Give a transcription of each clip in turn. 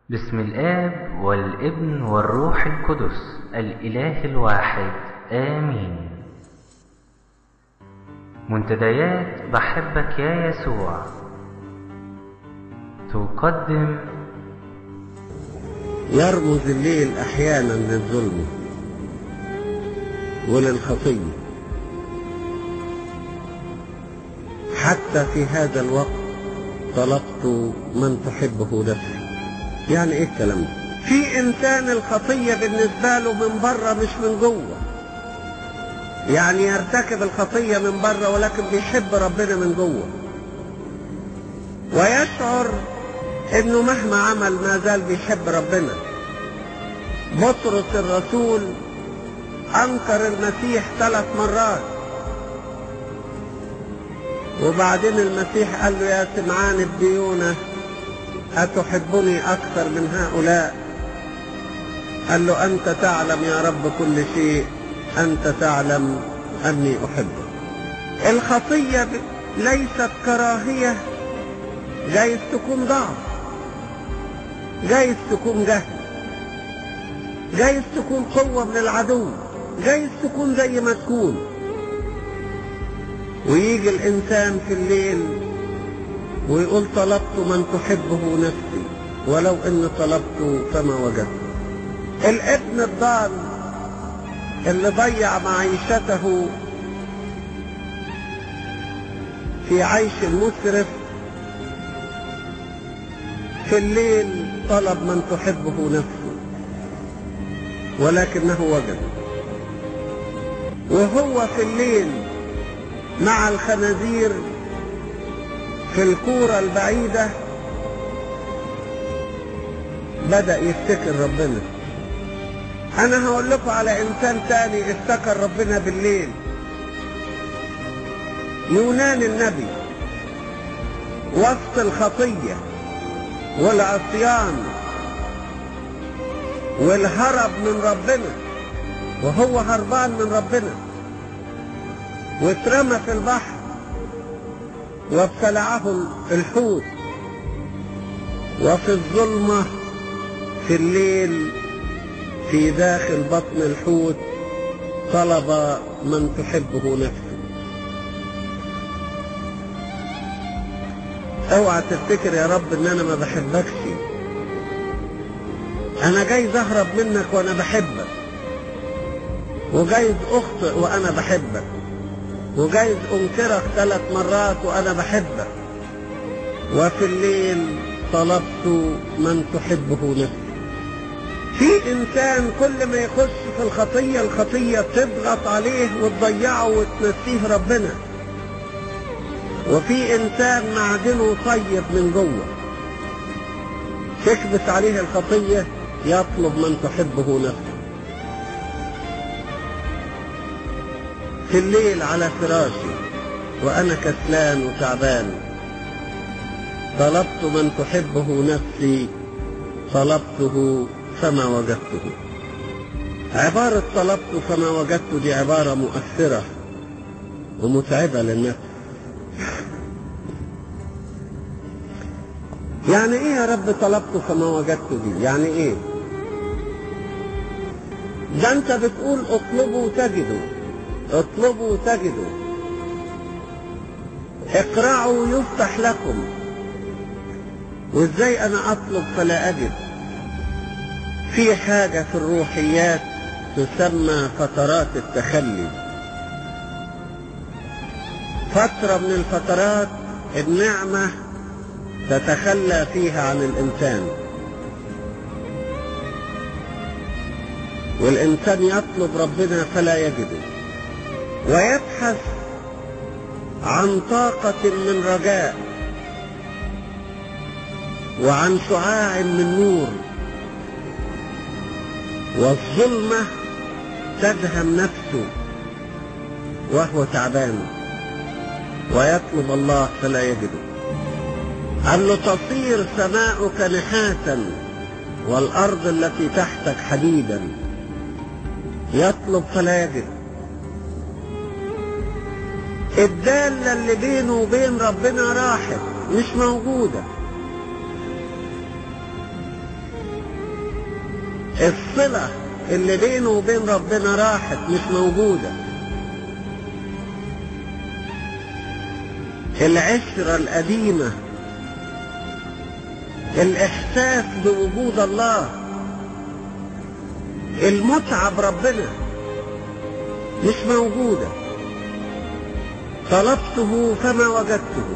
بسم الآب والابن والروح القدس الإله الواحد آمين منتديات بحبك يا يسوع تقدم يرمز الليل احيانا للظلم وللخطيه حتى في هذا الوقت طلبت من تحبه نفسي يعني ايه الكلام ده في انسان الخطيه بالنسبه له من بره مش من جوه يعني يرتكب الخطيه من بره ولكن بيحب ربنا من جوه ويشعر انه مهما عمل ما زال بيحب ربنا بطرس الرسول انكر المسيح ثلاث مرات وبعدين المسيح قال له يا سمعان الديونة أتحبني أكثر من هؤلاء قال له أنت تعلم يا رب كل شيء أنت تعلم أني أحبك الخطية ليست كراهية جايز تكون ضعف جايز تكون جهل جايز تكون قوة من العدو جايز تكون زي ما تكون ويجي الإنسان في الليل ويقول طلبت من تحبه نفسي ولو إن طلبت فما وجدت الابن الضال اللي ضيع معيشته في عيش المسرف في الليل طلب من تحبه نفسه ولكنه وجد وهو في الليل مع الخنازير في الكورة البعيدة بدأ يفتكر ربنا أنا هقول لكم على إنسان تاني افتكر ربنا بالليل يونان النبي وسط الخطية والعصيان والهرب من ربنا وهو هربان من ربنا واترمى في البحر وابتلعه الحوت وفي الظلمة في الليل في داخل بطن الحوت طلب من تحبه نفسه اوعى تفتكر يا رب ان انا ما بحبكش انا جايز اهرب منك وانا بحبك وجايز اخطئ وانا بحبك وجايز انكرك ثلاث مرات وانا بحبك وفي الليل طلبت من تحبه نفسي في انسان كل ما يخش في الخطيه الخطيه تضغط عليه وتضيعه وتنسيه ربنا وفي انسان معدنه طيب من جوه تكبس عليه الخطيه يطلب من تحبه نفسه في الليل على فراشي وأنا كسلان وتعبان طلبت من تحبه نفسي طلبته فما وجدته عبارة طلبت فما وجدت دي عبارة مؤثرة ومتعبة للنفس يعني ايه يا رب طلبت فما وجدت دي يعني ايه ده انت بتقول اطلبوا تجدوا اطلبوا تجدوا اقرعوا يفتح لكم وازاي انا اطلب فلا اجد في حاجة في الروحيات تسمى فترات التخلي فترة من الفترات النعمة تتخلى فيها عن الإنسان والإنسان يطلب ربنا فلا يجده ويبحث عن طاقة من رجاء وعن شعاع من نور والظلمة تدهم نفسه وهو تعبان ويطلب الله فلا يجده قال له تصير سماؤك نحاسا والأرض التي تحتك حديدا يطلب فلا يجد الدالة اللي بينه وبين ربنا راحت مش موجودة الصلة اللي بينه وبين ربنا راحت مش موجودة العشرة القديمة الإحساس بوجود الله المتعة بربنا مش موجودة طلبته فما وجدته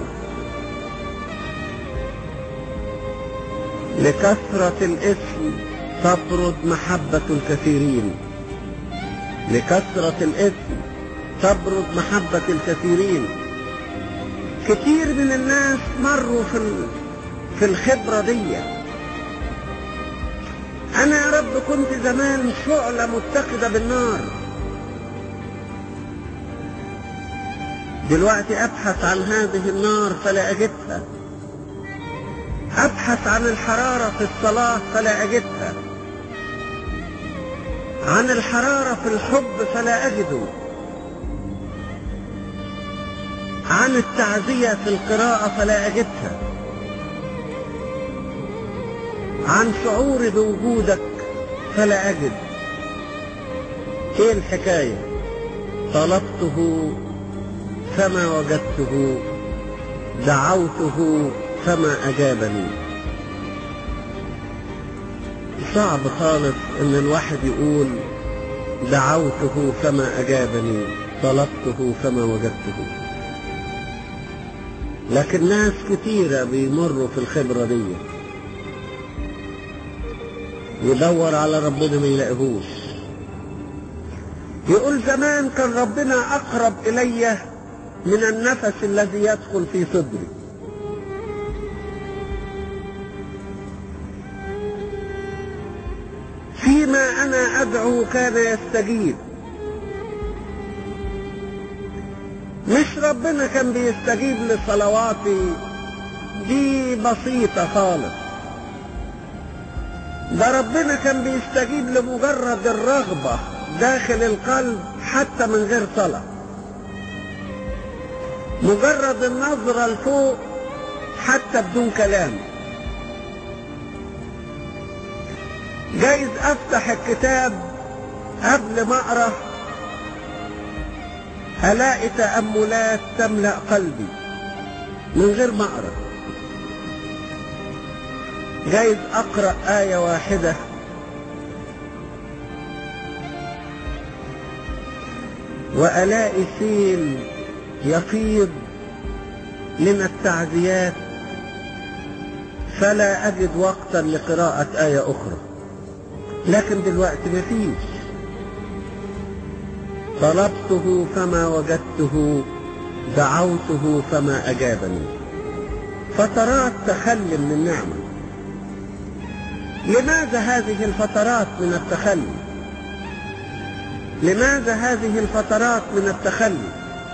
لكثرة الاسم تبرد محبة الكثيرين لكثرة الاسم تبرد محبة الكثيرين كتير من الناس مروا في في الخبرة دي أنا يا رب كنت زمان شعلة متقدة بالنار دلوقتي أبحث عن هذه النار فلا أجدها أبحث عن الحرارة في الصلاة فلا أجدها عن الحرارة في الحب فلا أجده عن التعزية في القراءة فلا أجدها عن شعوري بوجودك فلا أجد إيه الحكاية طلبته فما وجدته دعوته فما أجابني صعب خالص إن الواحد يقول دعوته فما أجابني طلبته فما وجدته لكن ناس كتيرة بيمروا في الخبرة دي يدور على ربنا ما يلاقيهوش يقول زمان كان ربنا أقرب إلي من النفس الذي يدخل في صدري فيما أنا أدعو كان يستجيب مش ربنا كان بيستجيب لصلواتي دي بسيطة خالص ده ربنا كان بيستجيب لمجرد الرغبة داخل القلب حتى من غير صلاة مجرد النظرة لفوق حتى بدون كلام جايز افتح الكتاب قبل ما اقرا الاقي تاملات تملا قلبي من غير ما اقرا جايز اقرا ايه واحده والاقي سيل يفيض من التعزيات فلا اجد وقتا لقراءه ايه اخرى لكن دلوقتي مفيش طلبته فما وجدته دعوته فما أجابني فترات تخلي من النعمة لماذا هذه الفترات من التخلي لماذا هذه الفترات من التخلي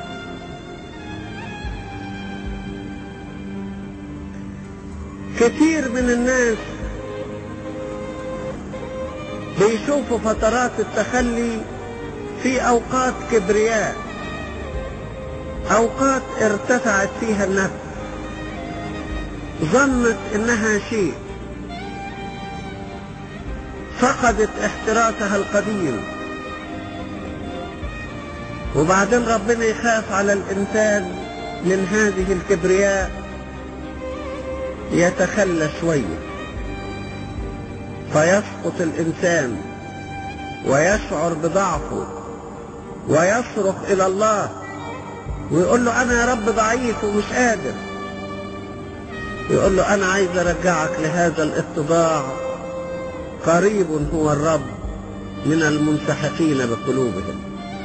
كثير من الناس بيشوفوا فترات التخلي في اوقات كبرياء اوقات ارتفعت فيها النفس ظنت انها شيء فقدت احتراسها القديم وبعدين ربنا يخاف على الانسان من هذه الكبرياء يتخلى شويه فيسقط الإنسان ويشعر بضعفه ويصرخ إلى الله ويقول له أنا يا رب ضعيف ومش قادر يقول له أنا عايز أرجعك لهذا الاتضاع قريب هو الرب من المنسحقين بقلوبهم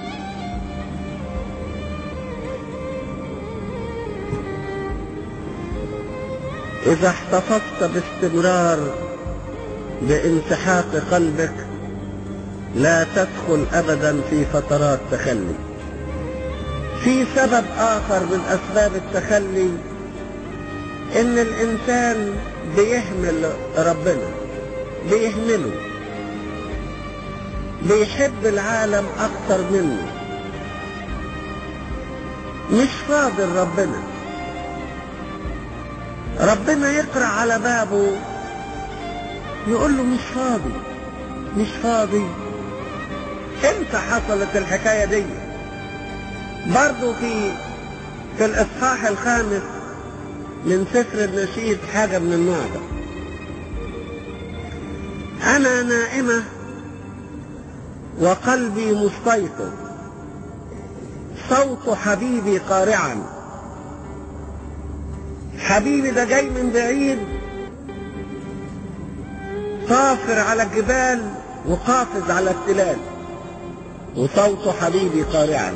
إذا احتفظت باستمرار بانسحاق قلبك لا تدخل ابدا في فترات تخلي في سبب اخر من اسباب التخلي ان الانسان بيهمل ربنا بيهمله بيحب العالم اكتر منه مش فاضل ربنا ربنا يقرا على بابه يقول له مش فاضي مش فاضي امتى حصلت الحكاية دي برضو في في الاصحاح الخامس من سفر النشيد حاجة من النوع ده انا نائمة وقلبي مستيقظ صوت حبيبي قارعا حبيبي ده جاي من بعيد طافر على الجبال وقافز على التلال وصوت حبيبي قارعا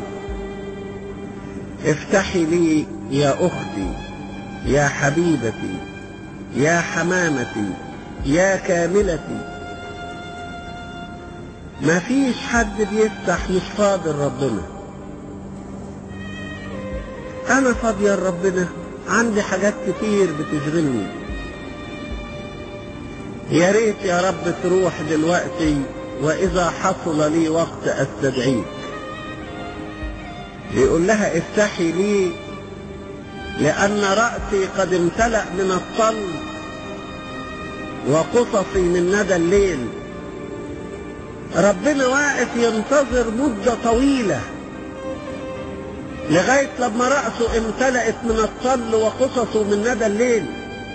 افتحي لي يا اختي يا حبيبتي يا حمامتي يا كاملتي ما فيش حد بيفتح مش فاضي ربنا انا فاضية لربنا عندي حاجات كتير بتشغلني يا ريت يا رب تروح دلوقتي واذا حصل لي وقت استدعيك يقول لها افتحي لي لان رأسي قد امتلأ من الطل وقصصي من ندى الليل ربنا واقف ينتظر مدة طويلة لغاية لما رأسه امتلأت من الطل وقصصه من ندى الليل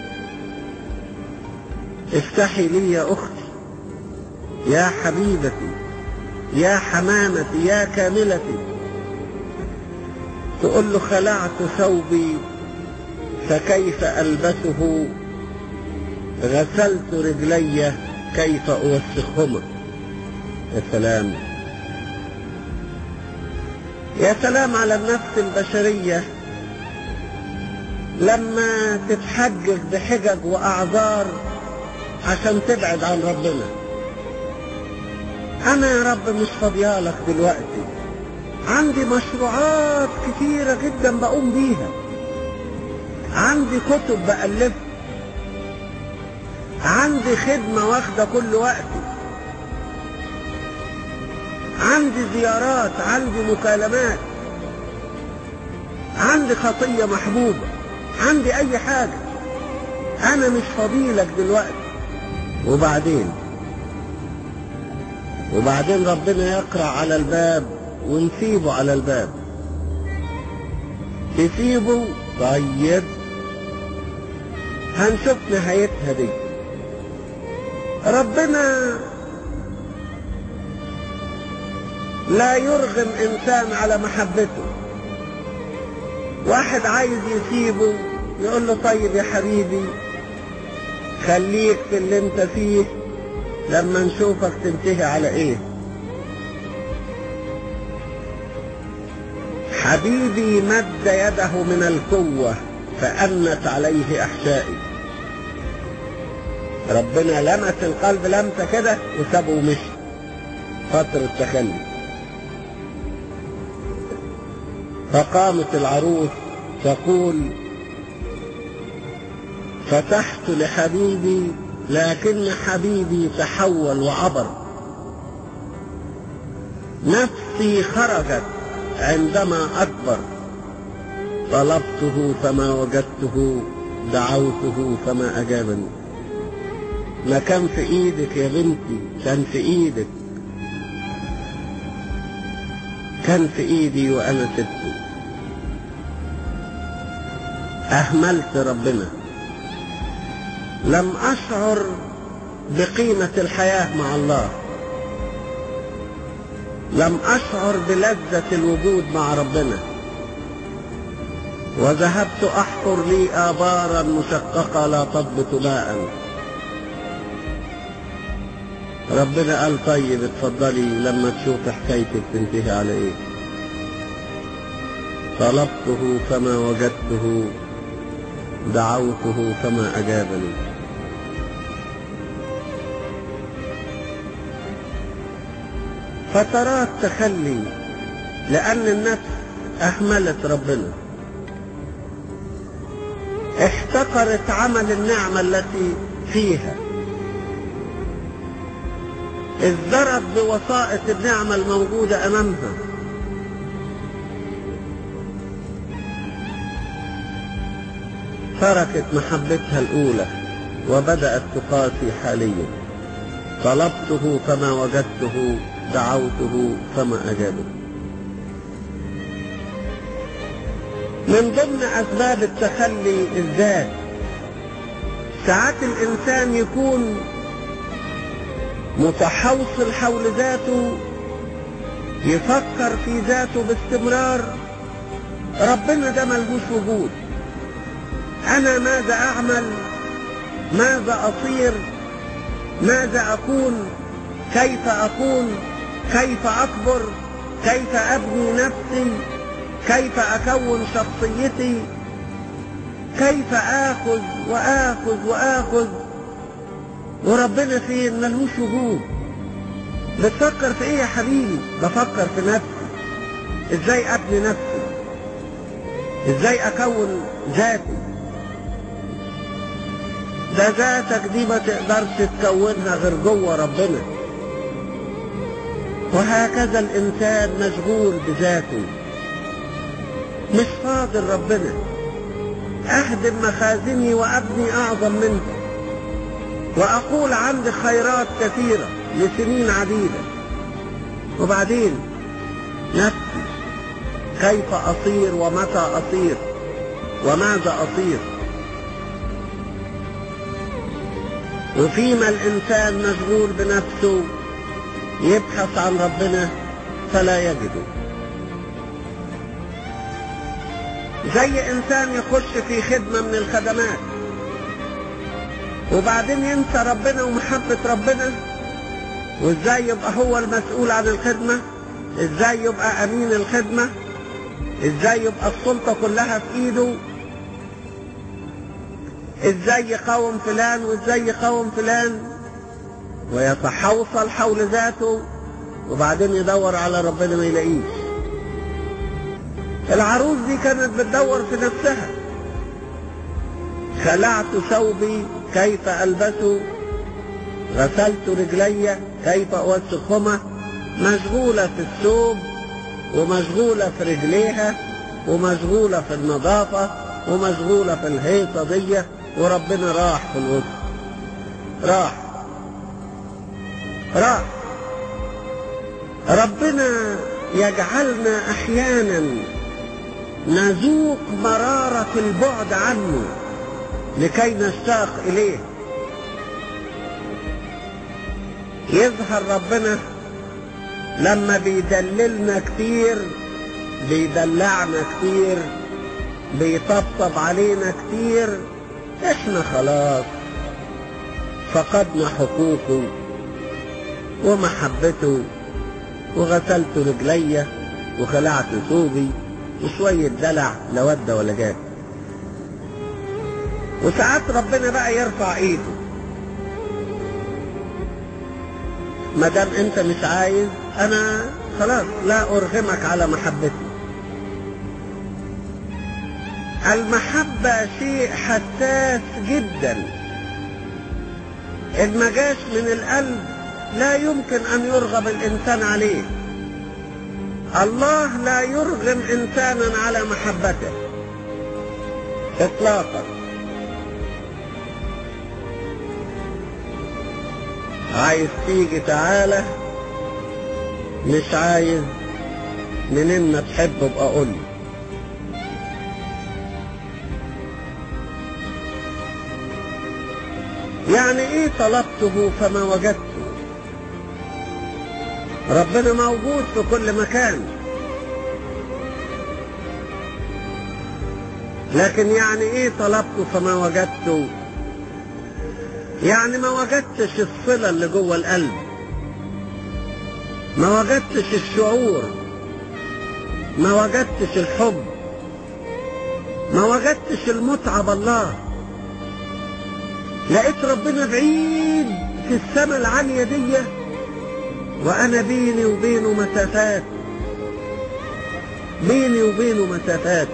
افتحي لي يا أختي يا حبيبتي يا حمامتي يا كاملتي تقول له خلعت ثوبي فكيف ألبسه غسلت رجلي كيف أوسخهما يا سلام يا سلام على النفس البشرية لما تتحجج بحجج وأعذار عشان تبعد عن ربنا أنا يا رب مش فاضيالك دلوقتي عندي مشروعات كتيرة جدا بقوم بيها عندي كتب بألفها عندي خدمة واخدة كل وقتي عندي زيارات عندي مكالمات عندي خطية محبوبة عندي أي حاجة أنا مش فضيلك دلوقتي وبعدين وبعدين ربنا يقرأ على الباب ونسيبه على الباب تسيبه طيب هنشوف نهايتها دي ربنا لا يرغم انسان على محبته واحد عايز يسيبه يقول له طيب يا حبيبي خليك في اللي انت فيه لما نشوفك تنتهي على ايه حبيبي مد يده من القوة فأنت عليه أحشائي ربنا لمس القلب لمسة كده وسابه ومشي فترة تخلي فقامت العروس تقول فتحت لحبيبي لكن حبيبي تحول وعبر نفسي خرجت عندما أكبر طلبته فما وجدته دعوته فما أجابني ما كان في إيدك يا بنتي كان في إيدك كان في إيدي وأنا سبته أهملت ربنا لم أشعر بقيمة الحياة مع الله لم أشعر بلذة الوجود مع ربنا وذهبت أحفر لي آبارا مشققة لا تضبط ماء ربنا قال طيب اتفضلي لما تشوف حكايتك تنتهي على ايه طلبته فما وجدته دعوته فما أجابني فترات تخلي لأن النفس أهملت ربنا احتقرت عمل النعمة التي فيها ازدرت بوسائط النعمة الموجودة أمامها تركت محبتها الأولى وبدأت تقاسي حاليا طلبته فما وجدته دعوته فما أجابه من ضمن أسباب التخلي الذات ساعات الإنسان يكون متحوصل حول ذاته يفكر في ذاته باستمرار ربنا ده ملهوش وجود أنا ماذا أعمل ماذا أصير ماذا أكون كيف أكون كيف أكبر كيف أبني نفسي كيف أكون شخصيتي كيف آخذ وآخذ وآخذ وربنا فين ملهوش وجود بتفكر في ايه يا حبيبي بفكر في نفسي ازاي ابني نفسي ازاي اكون ذاتي ده ذاتك دي ما تقدرش تكونها غير جوه ربنا وهكذا الانسان مشغول بذاته مش فاضل ربنا اهدم مخازني وابني اعظم منه واقول عندي خيرات كثيره لسنين عديده وبعدين نفسي كيف اصير ومتى اصير وماذا اصير وفيما الانسان مشغول بنفسه يبحث عن ربنا فلا يجده زي انسان يخش في خدمة من الخدمات وبعدين ينسى ربنا ومحبة ربنا وازاي يبقى هو المسؤول عن الخدمة ازاي يبقى امين الخدمة ازاي يبقى السلطة كلها في ايده ازاي يقاوم فلان وازاي يقاوم فلان ويتحوصل حول ذاته وبعدين يدور على ربنا ما يلاقيش العروس دي كانت بتدور في نفسها خلعت ثوبي كيف البسه غسلت رجلي كيف اوسخهما مشغوله في الثوب ومشغوله في رجليها ومشغوله في النظافه ومشغوله في الهيصه دي وربنا راح في الوسط راح راح ربنا يجعلنا احيانا نذوق مرارة البعد عنه لكي نشتاق إليه يظهر ربنا لما بيدللنا كتير بيدلعنا كتير بيطبطب علينا كتير احنا خلاص فقدنا حقوقه ومحبته وغسلت رجلي وخلعت ثوبي وشوية دلع لا ود ولا جاب وساعات ربنا بقى يرفع ايده ما دام انت مش عايز انا خلاص لا ارغمك على محبتي المحبة شيء حساس جدا إن ما جاش من القلب لا يمكن أن يرغب الإنسان عليه الله لا يرغم إنسانا على محبته إطلاقا عايز تيجي تعالى مش عايز منين ما تحب ابقى قول لي يعني ايه طلبته فما وجدته ربنا موجود في كل مكان لكن يعني ايه طلبته فما وجدته يعني ما وجدتش الصلة اللي جوه القلب ما وجدتش الشعور ما وجدتش الحب ما وجدتش المتعة بالله لقيت ربنا بعيد في السماء العالية دي وأنا بيني وبينه مسافات بيني وبينه مسافات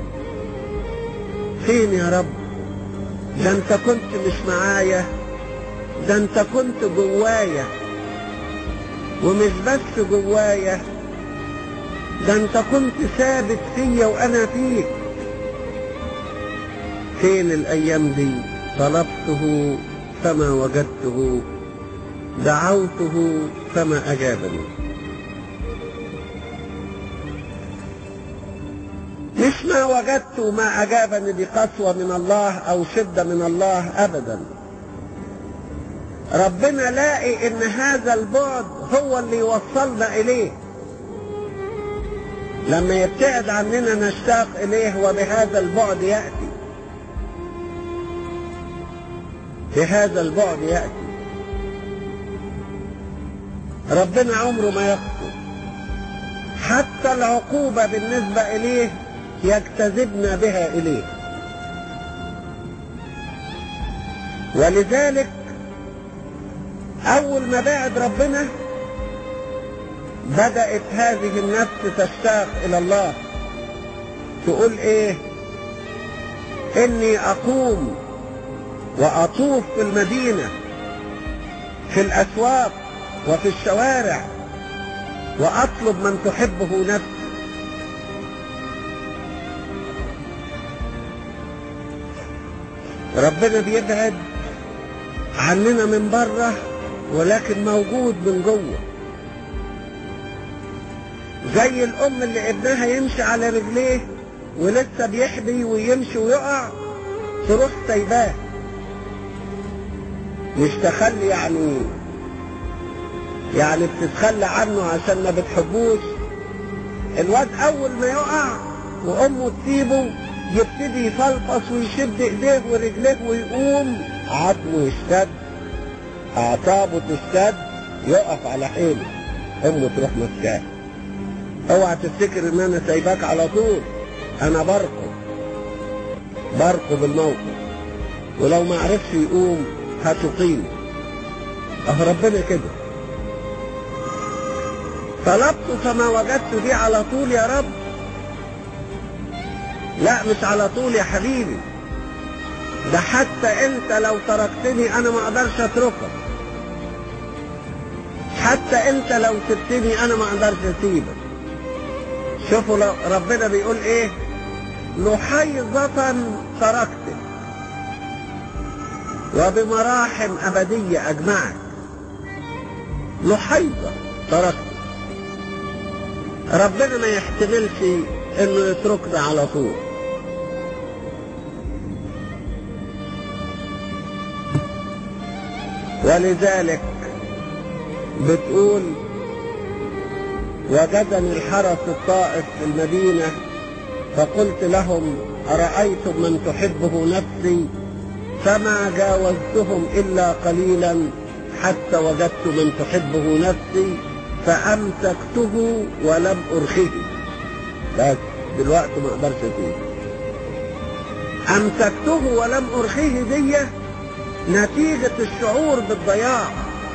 فين يا رب ده انت كنت مش معايا ده انت كنت جوايا ومش بس جوايا ده انت كنت ثابت فيا وانا فيك فين الايام دي طلبته فما وجدته دعوته فما أجابني مش ما وجدت ما أجابني بقسوة من الله أو شدة من الله أبدا ربنا لاقي إن هذا البعد هو اللي يوصلنا إليه لما يبتعد عننا نشتاق إليه وبهذا البعد يأتي بهذا البعد يأتي ربنا عمره ما يخطئ حتى العقوبة بالنسبة إليه يجتذبنا بها إليه ولذلك أول ما بعد ربنا بدأت هذه النفس تشتاق إلى الله تقول إيه إني أقوم وأطوف في المدينة في الأسواق وفي الشوارع وأطلب من تحبه نفسي ربنا بيبعد عننا من بره ولكن موجود من جوه زي الام اللي ابنها يمشي على رجليه ولسه بيحبي ويمشي ويقع تروح سايباه مش تخلي يعني يعني بتتخلى عنه عشان ما بتحبوش الواد اول ما يقع وامه تسيبه يبتدي يفلفص ويشد ايديه ورجليه ويقوم عظمه يشتد اعصابه تشتد يقف على حيله امه تروح ماسكاه اوعى تفتكر ان انا سايباك على طول انا برقب برقب الموقف ولو ما عرفش يقوم هتقيم اه ربنا كده طلبت فما وجدت دي على طول يا رب لا مش على طول يا حبيبي ده حتى انت لو تركتني انا ما اقدرش اتركك حتى انت لو سبتني انا ما اقدرش اسيبك شوفوا لو ربنا بيقول ايه لحيظة تركتك وبمراحم أبدية أجمعك لحيظة تركتك ربنا ما يحتملش انه يتركنا على طول ولذلك بتقول وجدني الحرس الطائف في المدينة فقلت لهم أرأيتم من تحبه نفسي فما جاوزتهم إلا قليلا حتى وجدت من تحبه نفسي فأمسكته ولم أرخيه بس دلوقتي ما اقدرش فيه أمسكته ولم أرخيه دي نتيجة الشعور بالضياع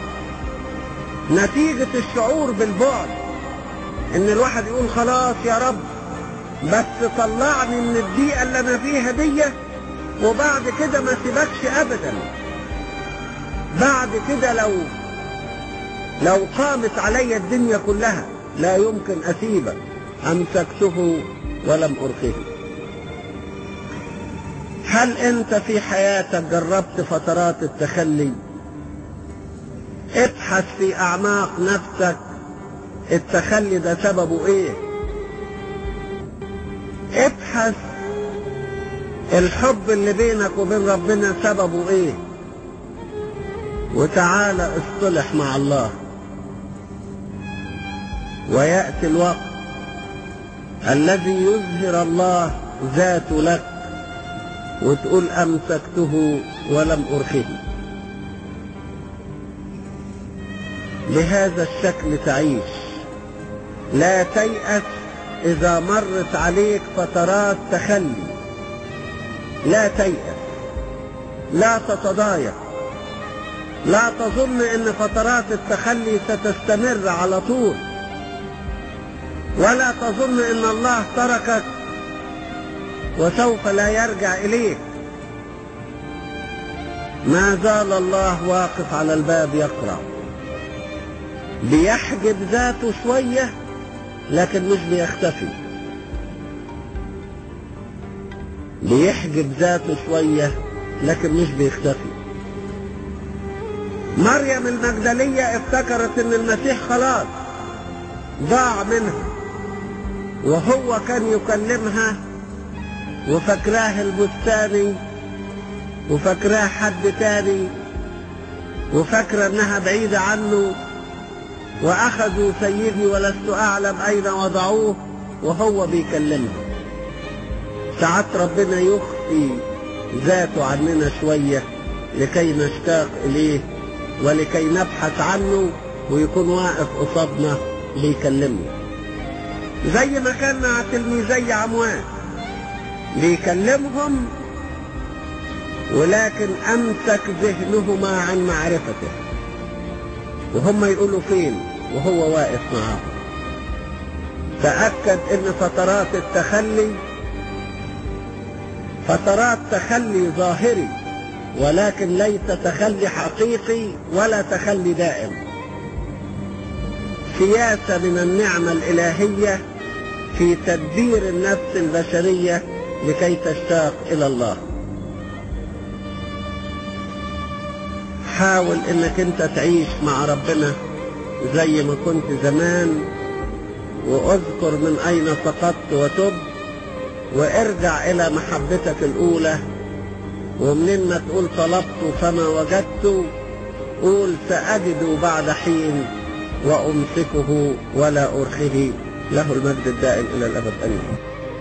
نتيجة الشعور بالبعد ان الواحد يقول خلاص يا رب بس طلعني من الضيقة اللي انا فيها دي وبعد كده ما سيبكش ابدا بعد كده لو لو قامت علي الدنيا كلها لا يمكن اسيبك امسكته ولم ارخيه هل انت في حياتك جربت فترات التخلي ابحث في اعماق نفسك التخلي ده سببه ايه ابحث الحب اللي بينك وبين ربنا سببه ايه وتعالى اصطلح مع الله ويأتي الوقت الذي يظهر الله ذاته لك وتقول أمسكته ولم أرخه بهذا الشكل تعيش لا تيأس إذا مرت عليك فترات تخلي لا تيأس لا تتضايق لا تظن ان فترات التخلي ستستمر على طول ولا تظن ان الله تركك وسوف لا يرجع اليك ما زال الله واقف على الباب يقرا بيحجب ذاته شويه لكن مش بيختفي بيحجب ذاته شويه لكن مش بيختفي مريم المجدلية افتكرت ان المسيح خلاص ضاع منها وهو كان يكلمها وفاكراه البستاني وفاكراه حد تاني وفاكرة انها بعيدة عنه واخذوا سيدي ولست اعلم اين وضعوه وهو بيكلمها ساعات ربنا يخفي ذاته عننا شوية لكي نشتاق اليه ولكي نبحث عنه ويكون واقف قصادنا بيكلمنا زي ما كان مع تلميذي عموان بيكلمهم ولكن امسك ذهنهما عن معرفته وهم يقولوا فين وهو واقف معاهم تأكد ان فترات التخلي فترات تخلي ظاهري ولكن ليس تخلي حقيقي ولا تخلي دائم سياسة من النعمة الإلهية في تدبير النفس البشرية لكي تشتاق إلى الله حاول انك انت تعيش مع ربنا زي ما كنت زمان واذكر من اين سقطت وتب وارجع الى محبتك الاولى ومنين ما تقول طلبت فما وجدت قول سأجد بعد حين وأمسكه ولا أرخه له المجد الدائم إلى الأبد أمين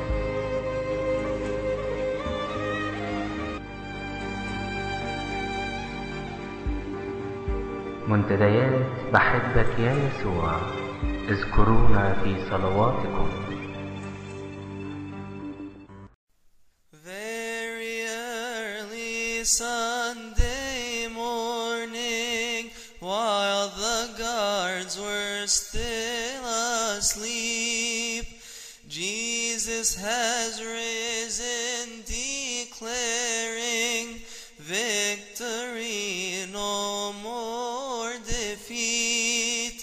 منتديات بحبك يا يسوع اذكرونا في صلواتكم Very early Sunday morning, while the guards were still asleep, Jesus has risen, declaring victory, no more defeat.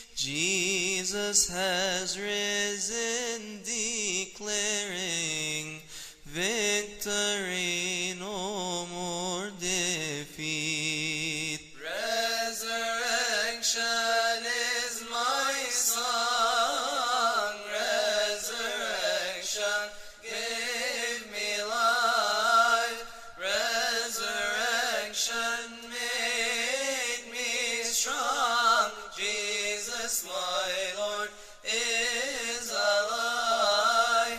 Jesus has risen, declaring victory, no more defeat. Resurrection is my song. Resurrection gave me life. Resurrection made me strong. Jesus, my Lord, is alive.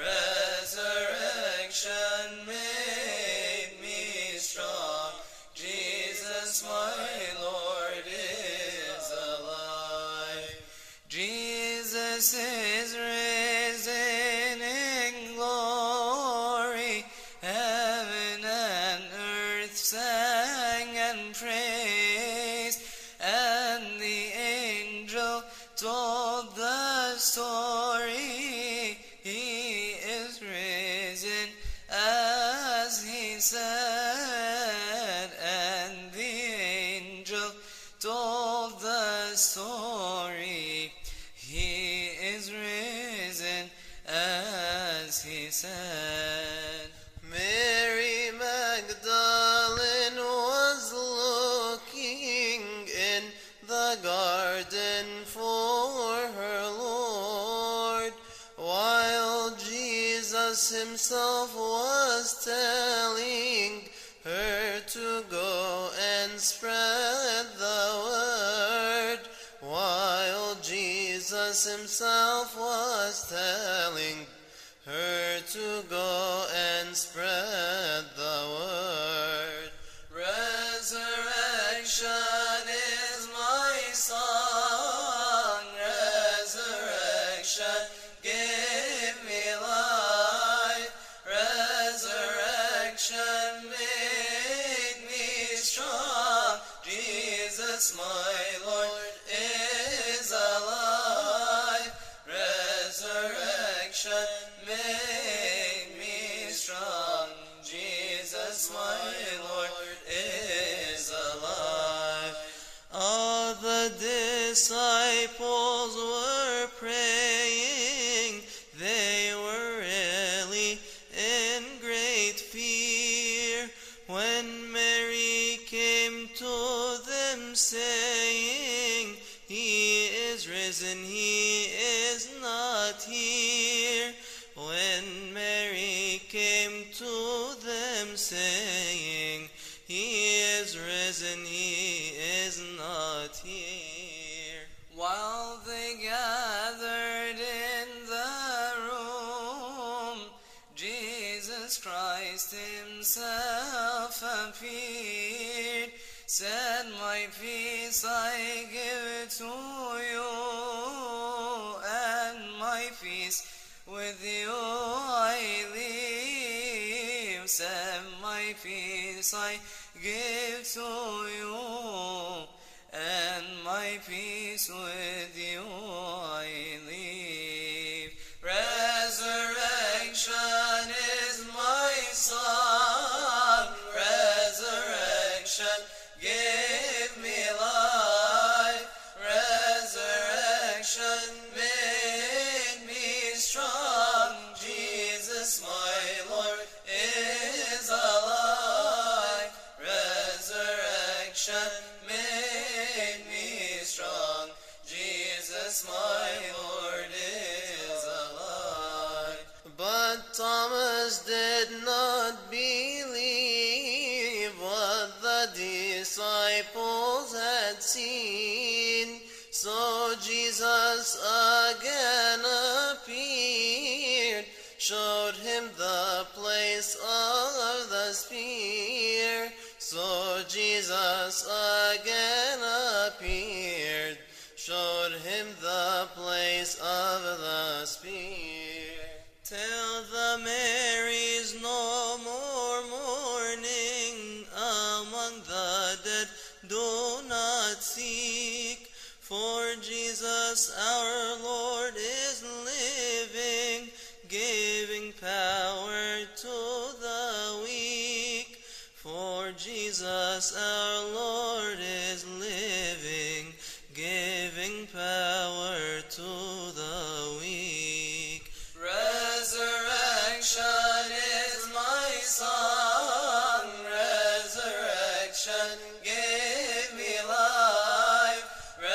Resurrection made me strong. Jesus, my Lord, is alive. Jesus is risen in glory. Heaven and earth sang and praised, and the angel told the story. He is risen as he said, and the angel told the story. He is risen as he said. Mary Magdalene was looking in the garden for her Lord, while Jesus himself was telling her to go and spread the word, while Jesus himself was telling her to go and spread the word. Resurrection is my song. Resurrection give me life. Resurrection made me strong. Jesus, my Lord, is alive. Resurrection made me strong. Jesus, my Lord, is alive. All the disciples were praying. They were really in great fear when Mary came to them saying, He is risen, He is not here. When Mary came to them saying, He is risen, He is not here. While they gathered in the room, Jesus Christ himself appeared, said, My peace I give to you, and my peace with you I leave. Said, My peace I give to you, and my peace with you I leave. Resurrection is my song. Resurrection, give me life. Resurrection, make me strong. Jesus, my Lord, is alive. Resurrection, make me strong. Jesus, my Lord, is alive. But Thomas did not believe what the disciples had seen. So Jesus again appeared, showed him the place of the spear. So Jesus again appeared, showed him the place of the spear. Tell the Marys no more mourning among the dead, do not seek. For Jesus our Lord is living, giving power to the weak. For Jesus our Lord is living, giving power to the weak. Resurrection is my song. Resurrection, give me life.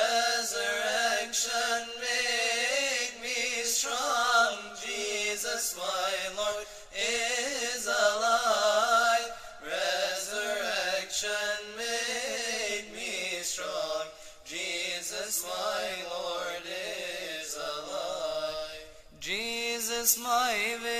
Resurrection, make me strong. Jesus, my Lord, is alive. Resurrection, make me strong. Jesus, my Lord, is alive. Jesus, my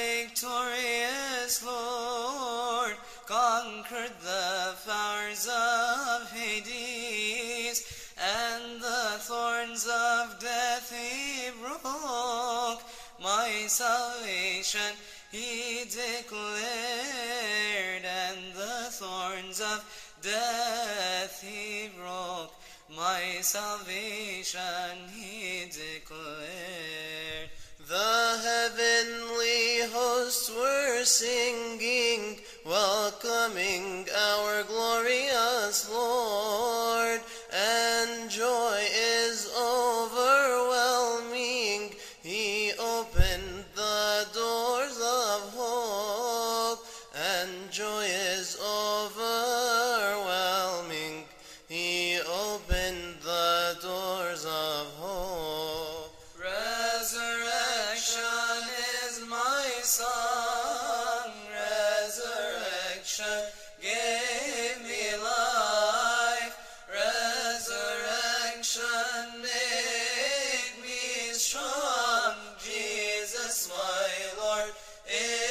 victorious Lord, conquered the powers of Hades, and the thorns of death he broke. My salvation he declared, and the thorns of death he broke. My salvation he declared. The heavenly hosts were singing, welcoming our glorious Lord, and joy is overwhelming. He opened the doors of hope, and joy is overwhelming. He opened the doors of hope. Resurrection is my song. Resurrection gave me life. Resurrection make me strong. Jesus, my Lord, is